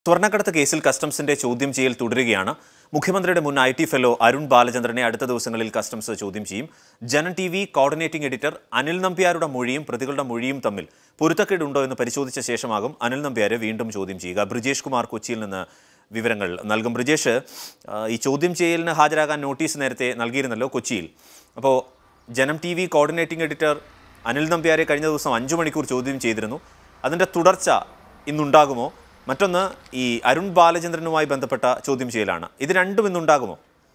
സ്വർണ്ണക്കടത്ത് കേസിൽ കസ്റ്റംസിന്റെ ചോദ്യം ചെയ്യൽ തുടരുകയാണ് മുഖ്യമന്ത്രിയുടെ മുൻ ഐ ടി ഫെലോ അരുൺ ബാലചന്ദ്രനെ അടുത്ത ദിവസങ്ങളിൽ കസ്റ്റംസ് ചോദ്യം ചെയ്യും Janam T V coordinating editor Anil നമ്പ്യാരുടെ മൊഴിയും പ്രതികളുടെ മൊഴിയും തമ്മിൽ പൊരുത്തക്കേടുണ്ടോ എന്ന് പരിശോധിച്ച ശേഷമാകും അനിൽ നമ്പ്യാരെ വീണ്ടും ചോദ്യം ചെയ്യുക ബ്രിജേഷ് കുമാർ കൊച്ചിയിൽ നിന്ന് വിവരങ്ങൾ നൽകും ബ്രിജേഷ് ആ, ഈ ചോദ്യം ചെയ്യലിന് ഹാജരാകാൻ നോട്ടീസ് നേരത്തെ നൽകിയിരുന്നല്ലോ കൊച്ചിയിൽ അപ്പോൾ Janam T V coordinating editor Anil നമ്പ്യാരെ കഴിഞ്ഞ ദിവസം അഞ്ചു മണിക്കൂർ ചോദ്യം ചെയ്തിരുന്നു അതിൻ്റെ തുടർച്ച ഇന്നുണ്ടാകുമോ മറ്റൊന്ന് ഈ അരുൺ ബാലചന്ദ്രനുമായി ബന്ധപ്പെട്ട ചോദ്യം ചെയ്യലാണ് ഇത് രണ്ടും ഇന്നുണ്ടാകുമോ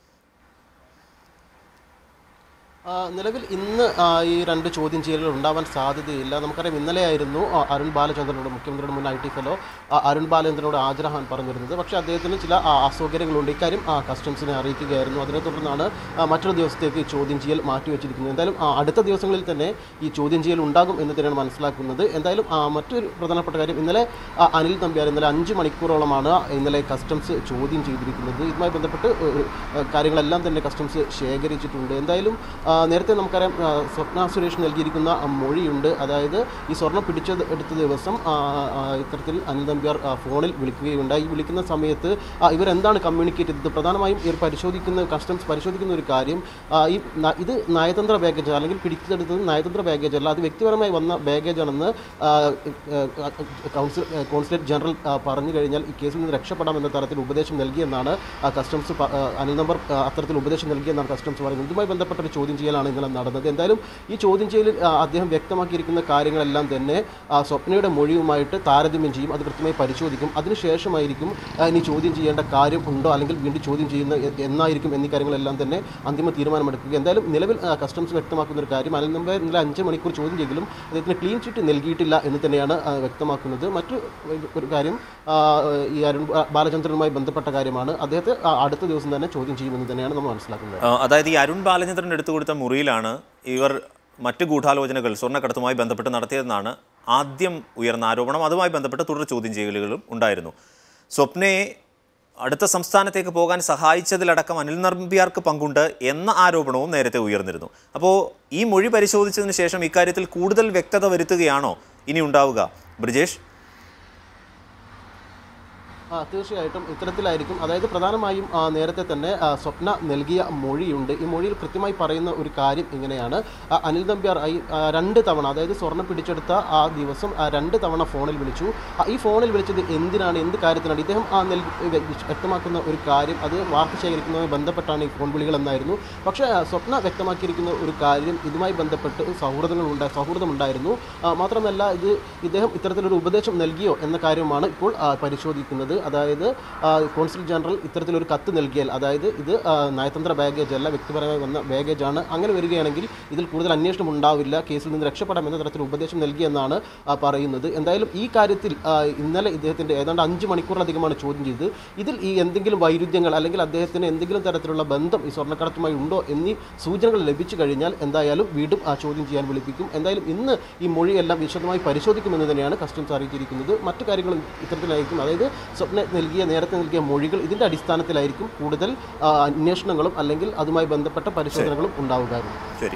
ആ, നിലവിൽ ഇന്ന് ആ, ഈ രണ്ട് ചോദ്യം ചെയ്യലുകൾ ഉണ്ടാവാൻ സാധ്യതയില്ല നമുക്കറിയാം ഇന്നലെയായിരുന്നു ആ, അരുൺ ബാലചന്ദ്രനോട് മുഖ്യമന്ത്രിയുടെ മുൻ ഐ ടി ഫെലോ ആ, അരുൺ ബാലചന്ദ്രനോട് ഹാജരാകാൻ പറഞ്ഞിരുന്നത് പക്ഷേ അദ്ദേഹത്തിന് ചില ആ, അസൗകര്യങ്ങളുണ്ട് ഇക്കാര്യം ആ, കസ്റ്റംസിനെ അറിയിക്കുകയായിരുന്നു അതിനെ തുടർന്നാണ് ആ, മറ്റൊരു ദിവസത്തേക്ക് ഈ ചോദ്യം ചെയ്യൽ മാറ്റിവെച്ചിരിക്കുന്നത് എന്തായാലും ആ, അടുത്ത ദിവസങ്ങളിൽ തന്നെ ഈ ചോദ്യം ചെയ്യൽ ഉണ്ടാകും എന്ന് തന്നെയാണ് മനസ്സിലാക്കുന്നത് എന്തായാലും ആ, മറ്റൊരു പ്രധാനപ്പെട്ട കാര്യം ഇന്നലെ ആ, അനിൽ തമ്പ്യാർ ഇന്നലെ അഞ്ച് മണിക്കൂറോളമാണ് ഇന്നലെ കസ്റ്റംസ് ചോദ്യം ചെയ്തിരിക്കുന്നത് ഇതുമായി ബന്ധപ്പെട്ട് ഒരു, ആ, കാര്യങ്ങളെല്ലാം തന്നെ കസ്റ്റംസ് ശേഖരിച്ചിട്ടുണ്ട് എന്തായാലും ആ, നേരത്തെ നമുക്കറിയാം ആ, സ്വപ്ന സുരേഷ് നൽകിയിരിക്കുന്ന ആ, മൊഴിയുണ്ട് അതായത് ഈ സ്വർണം പിടിച്ചത് എടുത്ത ദിവസം ആ, ആ, ഇത്തരത്തിൽ അനിൽ നമ്പ്യാർ ആ, ഫോണിൽ വിളിക്കുകയുണ്ടായി ഈ വിളിക്കുന്ന സമയത്ത് ആ, ഇവരെന്താണ് കമ്മ്യൂണിക്കേറ്റ് ചെയ്തത് പ്രധാനമായും ഇവർ പരിശോധിക്കുന്ന കസ്റ്റംസ് പരിശോധിക്കുന്ന ഒരു കാര്യം ആ, ഈ ന- ഇത് നയതന്ത്ര ബാഗേജ് അല്ലെങ്കിൽ പിടിച്ചെടുത്തത് നയതന്ത്ര ബാഗേജ് അല്ല അത് വ്യക്തിപരമായി വന്ന ബാഗേജ് ആണെന്ന് ആ, ആ, കൗൺസിൽ കോൺസുലേറ്റ് ജനറൽ ആ, പറഞ്ഞു കഴിഞ്ഞാൽ ഈ കേസിൽ നിന്ന് രക്ഷപ്പെടാമെന്ന തരത്തിൽ ഉപദേശം നൽകിയെന്നാണ് ആ, കസ്റ്റംസ് പ- ആ, അനിൽ നമ്പർ ആ, അത്തരത്തിൽ ഉപദേശം നൽകിയെന്നാണ് കസ്റ്റംസ് പറയുന്നത് ഇതുമായി ബന്ധപ്പെട്ട ഒരു ചോദ്യം ചെയ്യലാണ് ഇന്നലെ നടന്നത് എന്തായാലും ഈ ചോദ്യം ചെയ്യലിൽ ആ, അദ്ദേഹം വ്യക്തമാക്കിയിരിക്കുന്ന കാര്യങ്ങളെല്ലാം തന്നെ ആ, സ്വപ്നയുടെ മൊഴിയുമായിട്ട് താരതമ്യം ചെയ്യും അത് കൃത്യമായി പരിശോധിക്കും അതിനുശേഷമായിരിക്കും ആ, ഇനി ചോദ്യം ചെയ്യേണ്ട കാര്യം ഉണ്ടോ അല്ലെങ്കിൽ വീണ്ടും ചോദ്യം ചെയ്യുന്ന എ- എന്നായിരിക്കും എന്നീ കാര്യങ്ങളെല്ലാം തന്നെ അന്തിമ തീരുമാനമെടുക്കുക എന്തായാലും നിലവിൽ ആ, കസ്റ്റംസ് വ്യക്തമാക്കുന്ന ഒരു കാര്യം അനിൽ നമ്പർ ഇന്നലെ അഞ്ച് മണിക്കൂർ ചോദ്യം ചെയ്തെങ്കിലും അദ്ദേഹത്തിന് ക്ലീൻ ചീറ്റ് നൽകിയിട്ടില്ല എന്ന് തന്നെയാണ് ആ, വ്യക്തമാക്കുന്നത് മറ്റു ഒരു കാര്യം ആ, ഈ അരുൺ ബാ- ബാലചന്ദ്രനുമായി ബന്ധപ്പെട്ട കാര്യമാണ് അദ്ദേഹത്തെ ആ, അടുത്ത ദിവസം തന്നെ ചോദ്യം ചെയ്യുമെന്ന് തന്നെയാണ് നമ്മൾ മനസ്സിലാക്കുന്നത് ആ, അതായത് ഈ അരുൺ ബാലചന്ദ്രൻ എടുത്തു കൊടുത്ത മുറിയിലാണ് ഇവർ മറ്റ് ഗൂഢാലോചനകൾ സ്വർണ്ണക്കടത്തുമായി ബന്ധപ്പെട്ട് നടത്തിയതെന്നാണ് ആദ്യം ഉയർന്ന ആരോപണം അതുമായി ബന്ധപ്പെട്ട് തുടർ ചോദ്യം ചെയ്യലുകളും ഉണ്ടായിരുന്നു സ്വപ്നയെ അടുത്ത സംസ്ഥാനത്തേക്ക് പോകാൻ സഹായിച്ചതിലടക്കം അനിൽ നമ്പ്യാർക്ക് പങ്കുണ്ട് എന്ന ആരോപണവും നേരത്തെ ഉയർന്നിരുന്നു അപ്പോൾ ഈ മൊഴി പരിശോധിച്ചതിന് ശേഷം ഇക്കാര്യത്തിൽ കൂടുതൽ വ്യക്തത വരുത്തുകയാണോ ഇനി ഉണ്ടാവുക ബ്രിജേഷ് ആ തീർച്ചയായിട്ടും ഇത്തരത്തിലായിരിക്കും അതായത് പ്രധാനമായും ആ, നേരത്തെ തന്നെ ആ, സ്വപ്ന നൽകിയ മൊഴിയുണ്ട് ഈ മൊഴിയിൽ കൃത്യമായി പറയുന്ന ഒരു കാര്യം ഇങ്ങനെയാണ് ആ, അനിൽ നമ്പ്യാർ ഈ, ആ, രണ്ട് തവണ അതായത് സ്വർണ്ണം പിടിച്ചെടുത്ത ആ ദിവസം ആ, രണ്ട് തവണ ഫോണിൽ വിളിച്ചു ആ, ഈ ഫോണിൽ വിളിച്ചത് എന്തിനാണ് എന്ത് കാര്യത്തിനാണ് ഇദ്ദേഹം ആ നൽ വ്യ- വ്യക്തമാക്കുന്ന ഒരു കാര്യം അത് വാർത്ത ശേഖരിക്കുന്നതുമായി ബന്ധപ്പെട്ടാണ് ഈ ഫോൺ വിളികൾ എന്നായിരുന്നു പക്ഷേ ആ, സ്വപ്ന വ്യക്തമാക്കിയിരിക്കുന്ന ഒരു കാര്യം ഇതുമായി ബന്ധപ്പെട്ട് സൗഹൃദങ്ങളുണ്ടായി സൗഹൃദമുണ്ടായിരുന്നു ആ, മാത്രമല്ല ഇത് ഇദ്ദേഹം ഇത്തരത്തിലൊരു ഉപദേശം നൽകിയോ എന്ന കാര്യമാണ് ഇപ്പോൾ ആ, പരിശോധിക്കുന്നത് അതായത് ആ, കോൺസുൽ ജനറൽ ഇത്തരത്തിലൊരു കത്ത് നൽകിയാൽ അതായത് ഇത് ആ, നയതന്ത്ര ബാഗേജ് അല്ല വ്യക്തിപരമായി വന്ന ബാഗേജ് ആണ് അങ്ങനെ വരികയാണെങ്കിൽ ഇതിൽ കൂടുതൽ അന്വേഷണം ഉണ്ടാവില്ല കേസിൽ നിന്ന് രക്ഷപ്പെടാം എന്ന തരത്തിൽ ഉപദേശം നൽകിയെന്നാണ് ആ, പറയുന്നത് എന്തായാലും ഈ കാര്യത്തിൽ ആ, ഇന്നലെ ഇദ്ദേഹത്തിൻ്റെ ഏതാണ്ട് അഞ്ച് മണിക്കൂറിലധികമാണ് ചോദ്യം ചെയ്തത് ഇതിൽ ഈ എന്തെങ്കിലും വൈരുദ്ധ്യങ്ങൾ അല്ലെങ്കിൽ അദ്ദേഹത്തിന് എന്തെങ്കിലും തരത്തിലുള്ള ബന്ധം ഈ സ്വർണ്ണക്കടത്തുമായി ഉണ്ടോ എന്നീ സൂചനകൾ ലഭിച്ചു കഴിഞ്ഞാൽ എന്തായാലും വീണ്ടും ആ ചോദ്യം ചെയ്യാൻ വിളിപ്പിക്കും എന്തായാലും ഇന്ന് ഈ മൊഴിയെല്ലാം വിശദമായി പരിശോധിക്കുമെന്ന് തന്നെയാണ് കസ്റ്റംസ് അറിയിച്ചിരിക്കുന്നത് മറ്റു കാര്യങ്ങളും ഇത്തരത്തിലായിരിക്കും അതായത് സ്വപ്ന നൽകിയ നേരത്തെ നൽകിയ മൊഴികൾ ഇതിൻ്റെ അടിസ്ഥാനത്തിലായിരിക്കും കൂടുതൽ ആ, അന്വേഷണങ്ങളും അല്ലെങ്കിൽ അതുമായി ബന്ധപ്പെട്ട പരിശോധനകളും ഉണ്ടാവുക ശരി